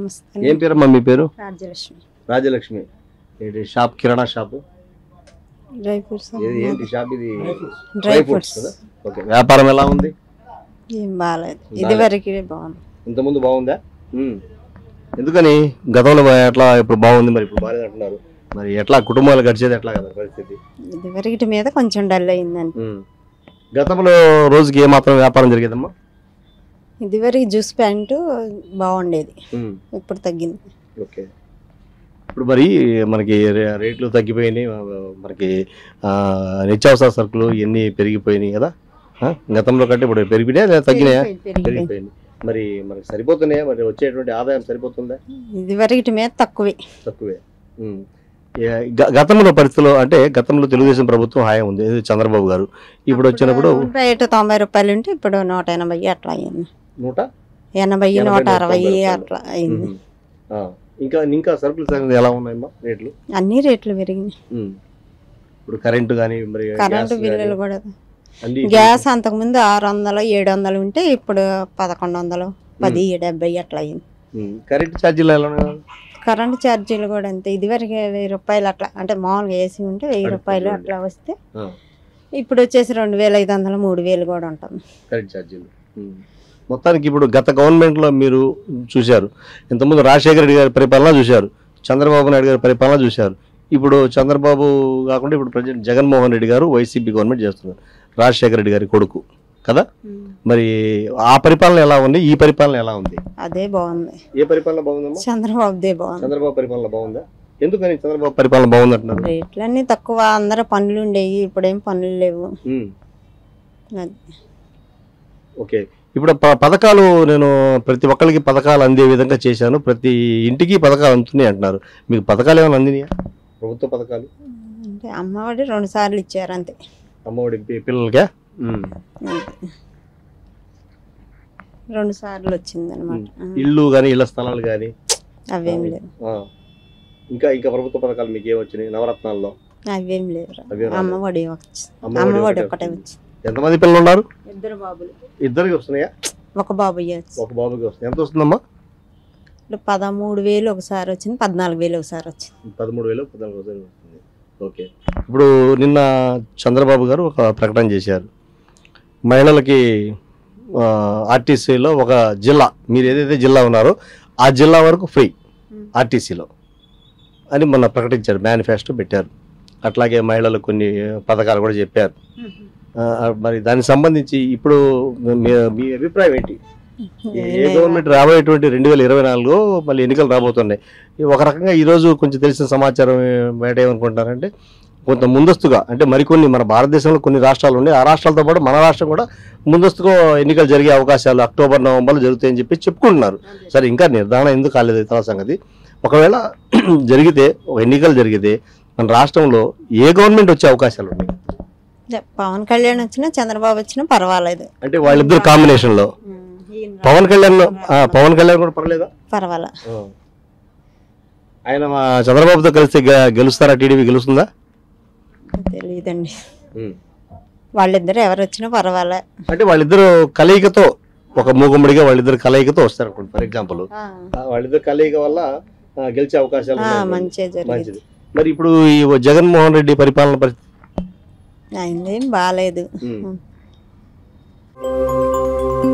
నమస్తే ఏం పేరమ్మా మీ పేరు రాజ్యలక్ష్మి రాజలక్ష్మి ఏంటి shop kirana shop dry fruits ఏది ఏంటి షాప్ ఇది డ్రై ఫ్రూట్స్ కదా ఓకే వ్యాపారం ఎలా ఉంది ఏం బాగాలేదు ఇది వరకు బాగుంది ఇంతకుముందు బాగుందా ఉమ్. ఎందుకని గతంలో బా- ఎట్లా ఇప్పుడు బాగుంది మరి ఇప్పుడు బాగాలేదు అంటున్నారు మరి ఎట్లా కుటుంబాలు గడిచేది ఎట్లా కదా పరిస్థితి ఇది వరకు మీద కొంచెం డల్ అయిందండి ఉమ్. గతంలో రోజుకి ఏ మాత్రం వ్యాపారం జరిగేదమ్మా ఇది వరకు జ్యూస్ ప్యాంటు బాగుండేది ఉమ్. ఇప్పుడు తగ్గింది ఓకే ఇప్పుడు మరి మనకి రే- రేట్లు తగ్గిపోయినాయి ఆ, మనకి ఆ, నిత్యావసర సరుకులు ఇవన్నీ పెరిగిపోయినాయి కదా ఆ? గతంలో కంటే ఇప్పుడు పెరిగినాయా లేదా తగ్గినాయా పెరిగిపోయింది, పెరిగిపోయింది. పెరిగిపోయింది మరి మనకి సరిపోతున్నాయా మరి వచ్చేటువంటి ఆదాయం సరిపోతుందా ఇది వరకు మీద తక్కువే తక్కువే ఉమ్. ఏ- గ- గతంలో పరిస్థితుల్లో అంటే గతంలో తెలుగుదేశం ప్రభుత్వం హాయం ఉంది ఇది చంద్రబాబు గారు ఇప్పుడు వచ్చినప్పుడు బయట తొంభై రూపాయలు ఉంటే ఇప్పుడు నూట ఎనభై అట్లా అయింది నూట ఎనభై ఎనభై, నూట నూట అరవై తొంభై రూపాయలు. అట్లా అయింది ఉమ్. ఆ. ఇంకా ఇంకా సరుకులు సంగతి ఎలా ఉన్నాయమ్మా రేట్లు అన్ని రేట్లు పెరిగినాయి ఉమ్. ఇప్పుడు కరెంటు కానీ మరి కరెంటు గ్యాస్ బిల్లులు గానీ కూడా అన్ని గ్యాస్ అంతకుముందు ఆరు వందలు ఏడు వందలు ఉంటే ఇప్పుడు పదకొండు వందలు పది డెబ్బై అట్లా అయింది ఉమ్. కరెంటు ఛార్జీలు ఎలా ఉన్నాయి కరెంటు ఛార్జీలు కూడా అంతే ఇదివరకు వెయ్యి రూపాయలు అట్లా అంటే మామూలుగా ఏసీ ఉంటే వెయ్యి కరెంటు రూపాయలు బిల్లు. అట్లా వస్తే ఆ. ఇప్పుడు వచ్చేసి రెండు వేల ఐదు వందలు మూడు వేలు కూడా ఉంటుంది కరెంట్ ఛార్జీలు ఉమ్. మొత్తానికి ఇప్పుడు గత గవర్నమెంట్లో మీరు చూశారు ఇంతకుముందు రాజశేఖర రెడ్డి గారి పరిపాలన చూశారు చంద్రబాబు నాయుడు గారి పరిపాలన చూశారు ఇప్పుడు చంద్రబాబు కాకుండా ఇప్పుడు ప్రజెంట్ జగన్మోహన్ రెడ్డి గారు వైసీపీ గవర్నమెంట్ చేస్తున్నారు రాజశేఖర రెడ్డి గారి కొడుకు కదా మరి ఆ పరిపాలన ఎలా ఉంది ఈ పరిపాలన ఎలా ఉంది అదే బాగుంది ఏ పరిపాలన బాగుందమ్మా చంద్రబాబుదే బాగుంది చంద్రబాబు పరిపాలన బాగుందా ఎందుకని చంద్రబాబు పరిపాలన బాగుంది అంటున్నారు రేట్లన్నీ తక్కువ అందరూ పనులు ఉండేవి ఇప్పుడేం పనులు లేవు ఉమ్. అది. ఓకే ఇప్పుడు ప- పథకాలు నేను ప్రతి ఒక్కరికి పథకాలు అందే విధంగా చేశాను ప్రతి ఇంటికి పథకాలు అందుతున్నాయి అంటున్నారు మీకు పథకాలు ఏమైనా అందినాయా ప్రభుత్వ పథకాలు అంటే అమ్మఒడి రెండు సార్లు ఇచ్చారు అంతే అమ్మఒడి పి- పిల్లలకే ఉమ్. అంతే. రెండు సార్లు వచ్చింది అనమాట ఇల్లు కానీ ఇళ్ల స్థలాలు కానీ అవేం లేవు ఇంకా ఇంకా ప్రభుత్వ పథకాలు మీకు ఏమొచ్చినాయి నవరత్నాల్లో అవేం లేవు అవే రాలేదు. అమ్మఒడి వచ్చింది అమ్మఒడి అమ్మఒడి ఒకటే ఒకటే వచ్చింది. వచ్చింది ఎంతమంది పిల్లలు ఉన్నారు ఇద్దరు బాబులు ఇద్దరికి వస్తున్నాయా ఒక బాబు ఇవ్వచ్చు ఒక బాబుకి వస్తుంది ఎంత వస్తుందమ్మా ఇప్పుడు పదమూడు వేలు ఒకసారి వచ్చింది పద్నాలుగు వేలు ఒకసారి వచ్చింది పదమూడు వేలు పద్నాలుగు వేలు వస్తుంది ఓకే ఇప్పుడు నిన్న చంద్రబాబు గారు ఒక ప్రకటన చేశారు మహిళలకి ఆ, ఆర్టీసీలో ఒక జిల్లా మీరు ఏదైతే జిల్లా ఉన్నారో ఆ జిల్లా వరకు ఫ్రీ ఆర్టీసీలో అని మొన్న ప్రకటించారు మేనిఫెస్టో పెట్టారు అట్లాగే మహిళలకు కొన్ని పథకాలు కూడా చెప్పారు ఆ, మరి దానికి సంబంధించి ఇప్పుడు మీ మీ అభిప్రాయం ఏంటి ఏ ఏ గవర్నమెంట్ రాబోయేటువంటి రెండు వేల ఇరవై నాలుగు మళ్ళీ ఎన్నికలు రాబోతున్నాయి ఈ ఒక రకంగా ఈరోజు కొంచెం తెలిసిన సమాచారం ఏ- బయట ఏమనుకుంటున్నారంటే కొంత ముందస్తుగా అంటే మరికొన్ని మన భారతదేశంలో కొన్ని రాష్ట్రాలు ఉన్నాయి ఆ రాష్ట్రాలతో పాటు మన రాష్ట్రం కూడా ముందస్తుగా ఎన్నికలు జరిగే అవకాశాలు అక్టోబర్ నవంబర్లో జరుగుతాయని చెప్పి చెప్పుకుంటున్నారు సరే ఇంకా నిర్ధారణ ఎందుకు కాలేదు తర్వాత సంగతి ఒకవేళ జరిగితే ఒక ఎన్నికలు జరిగితే మన రాష్ట్రంలో ఏ గవర్నమెంట్ వచ్చే అవకాశాలు ఉన్నాయి పవన్ కళ్యాణ్ వచ్చినా చంద్రబాబు వచ్చినా పర్వాలేదు అంటే వాళ్ళిద్దరు కాంబినేషన్లో పవన్ కళ్యాణ్ ఆ, పవన్ కళ్యాణ్ కూడా పర్లేదా పర్వాలే ఆయన మా చంద్రబాబుతో కలిసి గె- గెలుస్తారా టీడీపీ గెలుస్తుందా తెలియదండి వాళ్ళిద్దరు ఎవరు వచ్చినా పర్వాలే అంటే వాళ్ళిద్దరు కలయికతో ఒక మూగుమ్మడిగా వాళ్ళిద్దరు కలయికతో వస్తారు అనుకోండి ఫర్ ఎగ్జాంపుల్ వాళ్ళిద్దరు కలయిక వల్ల ఆ, గెలిచే అవకాశాలు ఆ, ఉన్నాయి అనుకోండి. మంచిగా జరిగింది మంచిది మరి ఇప్పుడు ఈ జగన్మోహన్ రెడ్డి పరిపాలన పరిస్థితి ఆయనదేం బాగాలేదు ఉమ్.